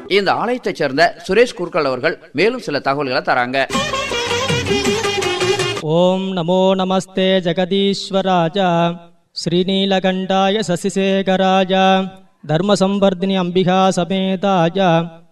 இந்த ஆலயத்தைச் சேர்ந்த சுரேஷ் குருக்கள் அவர்கள் மேலும் சில தகவல்களை தராங்க ॐ नमो नमस्ते जगदीश्वराज श्रीनीलकण्ठाय शशिशेखराय धर्मसंवर्धिनि अम्बिका समेताय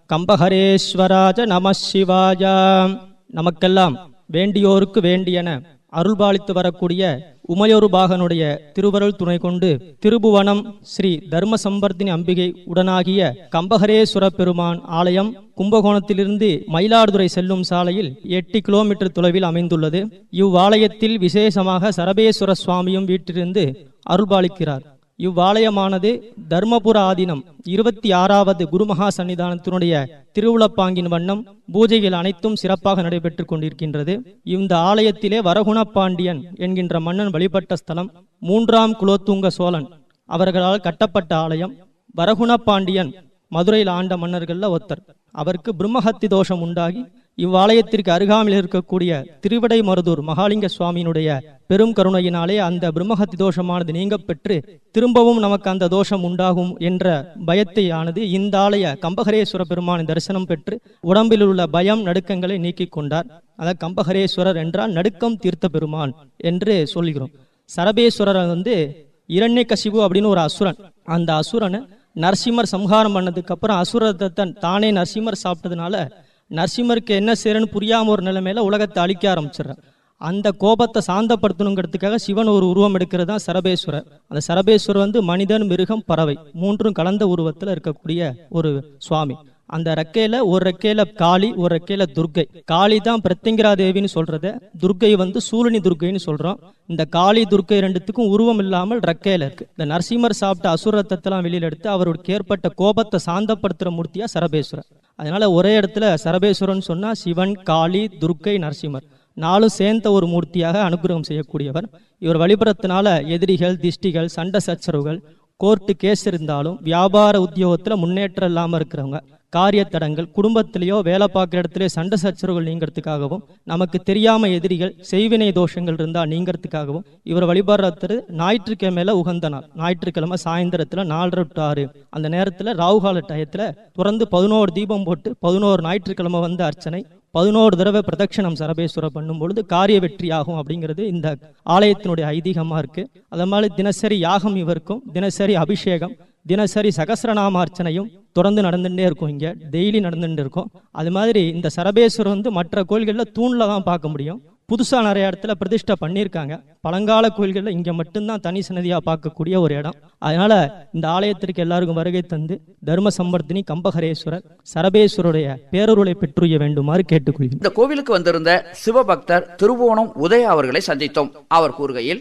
கம்பஹரேஸ்வராஜ நம சிவாய நமக்கெல்லாம் வேண்டியோருக்கு வேண்டியன அருள்பாலித்து வரக்கூடிய உமையொரு பாகனுடைய திருவருள் துணை கொண்டு திருபுவனம் ஸ்ரீ தர்ம சம்பர்த்தினி அம்பிகை உடனாகிய கம்பஹரேஸ்வர பெருமான் ஆலயம் கும்பகோணத்திலிருந்து மயிலாடுதுறை செல்லும் சாலையில் எட்டு கிலோமீட்டர் தொலைவில் அமைந்துள்ளது இவ்வாலயத்தில் விசேஷமாக சரபேஸ்வர சுவாமியும் வீட்டிலிருந்து அருள்பாலிக்கிறார் இவ்வாலயமானது தர்மபுர ஆதீனம் இருபத்தி ஆறாவது குருமகா சன்னிதானத்தினுடைய திருவுளப்பாங்கின் வண்ணம் பூஜைகள் அனைத்தும் சிறப்பாக நடைபெற்றுக் கொண்டிருக்கின்றது இந்த ஆலயத்திலே வரகுண பாண்டியன் என்கின்ற மன்னன் வழிபட்ட ஸ்தலம் மூன்றாம் குலோத்துங்க சோழன் அவர்களால் கட்டப்பட்ட ஆலயம் வரகுண பாண்டியன் மதுரையில் ஆண்ட மன்னர்கள்ல ஒருத்தர் அவருக்கு பிரம்மஹத்தி தோஷம் உண்டாகி இவ்வாலயத்திற்கு அருகாமையில் இருக்கக்கூடிய திருவிடை மருதூர் மகாலிங்க சுவாமியினுடைய பெரும் கருணையினாலே அந்த பிரம்மஹத்தி தோஷமானது நீங்க பெற்று திரும்பவும் நமக்கு அந்த தோஷம் உண்டாகும் என்ற பயத்தை ஆனது இந்த ஆலய கம்பகரேஸ்வர பெருமான் தரிசனம் பெற்று உடம்பில் உள்ள பயம் நடுக்கங்களை நீக்கிக் கொண்டார் அதாவது கம்பகரேஸ்வரர் என்றால் நடுக்கம் தீர்த்த பெருமான் என்று சொல்கிறோம் சரபேஸ்வரர் வந்து இரண்யகசிபு அப்படின்னு ஒரு அசுரன் அந்த அசுரனை நரசிம்மர் சம்ஹாரம் பண்ணதுக்கு அப்புறம் அசுரத்தை தானே நரசிம்மர் சாப்பிட்டதுனால நரசிம்மருக்கு என்ன செய்யறன்னு புரியாம ஒரு நிலைமையில உலகத்தை அழிக்க ஆரம்பிச்சிடுறார் அந்த கோபத்தை சாந்தப்படுத்தணுங்கிறதுக்காக சிவன் ஒரு உருவம் எடுக்கிறது தான் சரபேஸ்வரர் அந்த சரபேஸ்வரர் வந்து மனிதன் மிருகம் பறவை மூன்றும் கலந்த உருவத்துல இருக்கக்கூடிய ஒரு சுவாமி அந்த ரெக்கையில ஒரு ரெக்கையில காளி ஒரு ரெக்கையில துர்க்கை காளி தான் பிரத்யங்கிரா தேவின்னு சொல்றத துர்க்கை வந்து சூலினி துர்க்கைன்னு சொல்றோம் இந்த காளி துர்க்கை ரெண்டுத்துக்கும் உருவம் இல்லாமல் ரெக்கையில இருக்கு இந்த நரசிம்மர் சாப்பிட்ட அசுரத்தெல்லாம் வெளியில எடுத்து அவருக்கு ஏற்பட்ட கோபத்தை சாந்தப்படுத்துற மூர்த்தியா சரபேஸ்வரர் அதனால ஒரே இடத்துல சரபேஸ்வரன் சொன்னா சிவன் காளி துர்க்கை நரசிம்மர் நாலும் சேர்ந்த ஒரு மூர்த்தியாக அனுகிரகம் செய்யக்கூடியவர் இவர் வழிபடுறதுனால எதிரிகள் திஷ்டிகள் சண்டை சச்சரவுகள் கோர்ட்டு கேஸ் இருந்தாலும் வியாபார உத்தியோகத்துல முன்னேற்றம் இல்லாம இருக்கிறவங்க காரிய தடங்கள் குடும்பத்திலேயோ வேலை பார்க்குற இடத்துலயோ சண்டை சச்சரவுகள் நீங்கிறதுக்காகவும் நமக்கு தெரியாம எதிரிகள் செய்வினை தோஷங்கள் இருந்தா நீங்கிறதுக்காகவும் இவர் வழிபடுறது ஞாயிற்றுக்கிழமையில உகந்த நாள் ஞாயிற்றுக்கிழமை சாயந்தரத்துல நாலரை டு ஆறு அந்த நேரத்துல ராகுகால டயத்துல துறந்து பதினோரு தீபம் போட்டு பதினோரு ஞாயிற்றுக்கிழமை வந்து அர்ச்சனை பதினோரு தடவை பிரதட்சணம் சரபேஸ்வரர் பண்ணும் பொழுது காரிய வெற்றி ஆகும் அப்படிங்கிறது இந்த ஆலயத்தினுடைய ஐதீகமா இருக்கு அது மாதிரி தினசரி யாகம் இவருக்கும் தினசரி அபிஷேகம் தினசரி சகசிரநாம அர்ச்சனையும் தொடர்ந்து நடந்துட்டே இருக்கும் இங்க டெய்லி நடந்துட்டு இருக்கும் அது மாதிரி இந்த சரபேஸ்வரர் வந்து மற்ற கோயில்களில் தூண்ல தான் பார்க்க முடியும் புதுசா நிறைய இடத்துல பிரதிஷ்டை பண்ணியிருக்காங்க பழங்கால கோயில்களில் இங்க மட்டும்தான் தனி சன்னதியா பார்க்கக்கூடிய ஒரு இடம் அதனால இந்த ஆலயத்திற்கு எல்லாருக்கும் வருகை தந்து தர்ம சம்பர்த்தினி கம்பகரேஸ்வரர் சரபேஸ்வருடைய பேரருளை பெற்றுய வேண்டுமாறு கேட்டுக்கொள்கிறேன் இந்த கோவிலுக்கு வந்திருந்த சிவபக்தர் திருவோணம் உதய அவர்களை சந்தித்தோம் அவர் கூறுகையில்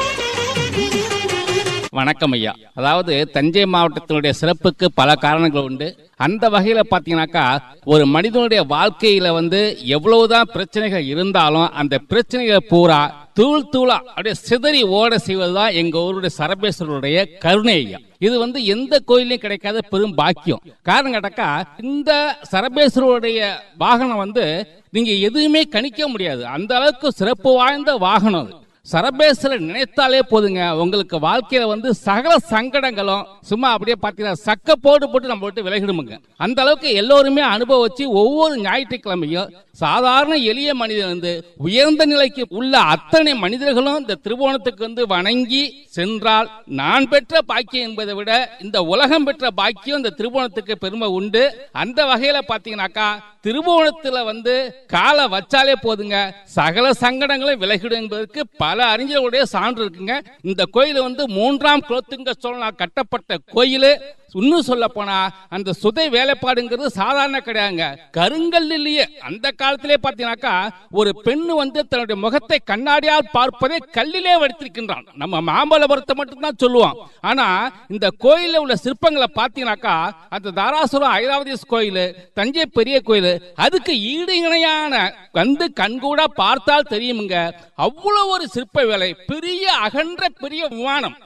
வணக்கம் ஐயா அதாவது தஞ்சை மாவட்டத்தினுடைய சிறப்புக்கு பல காரணங்கள் உண்டு அந்த வகையில பாத்தீங்கன்னாக்கா ஒரு மனிதனுடைய வாழ்க்கையில வந்து எவ்வளவுதான் பிரச்சனைகள் இருந்தாலும் அந்த பிரச்சனைகளை பூரா தூள் தூளா அப்படியே சிதறி ஓட செய்வதுதான் எங்க ஊருடைய சரபேஸ்வரருடைய கருணை ஐயா இது வந்து எந்த கோயிலையும் கிடைக்காத பெரும் பாக்கியம் காரணம் கேட்டாக்கா இந்த சரபேஸ்வரருடைய வாகனம் வந்து நீங்க எதுவுமே கணிக்க முடியாது அந்த அளவுக்கு சிறப்பு வாய்ந்த வாகனம் அது சரபேஸ்வரர் நினைத்தாலே போதுங்க உங்களுக்கு வாழ்க்கையில வந்து சகல சங்கடங்களும் சும்மா அப்படியே பார்த்தீங்கன்னா சக்க போட்டு போட்டு நம்ம விட்டு விலகிடுமுங்க அந்த அளவுக்கு எல்லோருமே அனுபவிச்சு ஒவ்வொரு ஞாயிற்றுக்கிழமையும் சாதாரண எளிய மனிதன் வந்து உயர்ந்த நிலைக்கு உள்ள அத்தனை மனிதர்களும் இந்த திருவோணத்துக்கு வந்து வணங்கி சென்றால் நான் பெற்ற பாக்கியம் என்பதை விட இந்த உலகம் பெற்ற பாக்கியம் இந்த திருவோணத்துக்கு பெருமை உண்டு அந்த வகையில பாத்தீங்கன்னாக்கா திருவோணத்துல வந்து காலை வச்சாலே போதுங்க சகல சங்கடங்களும் விலகிடும் என்பதற்கு பல அறிஞர்களுடைய சான்று இருக்குங்க இந்த கோயில் வந்து மூன்றாம் குலத்துங்க சோழனால் கட்டப்பட்ட கோயில் இன்னும் சொல்ல போனா அந்த சுதை வேலைப்பாடுங்கிறது சாதாரண கிடையாதுங்க கருங்கல்லிலேயே அந்த காலத்திலே பார்த்தீங்கன்னாக்கா ஒரு பெண்ணு வந்து தன்னுடைய முகத்தை கண்ணாடியால் பார்ப்பதை கல்லிலே வடித்திருக்கின்றான் நம்ம மாம்பழபுரத்தை மட்டும்தான் சொல்லுவோம் ஆனா இந்த கோயிலில் உள்ள சிற்பங்களை பார்த்தீங்கன்னாக்கா அந்த தாராசுரம் ஐராவதீஸ் கோயில் தஞ்சை பெரிய கோயில் அதுக்கு ஈடு இணையான வந்து கண்கூட பார்த்தால் தெரியுமுங்க அவ்வளவு ஒரு சிற்ப வேலை பெரிய அகன்ற பெரிய விமானம்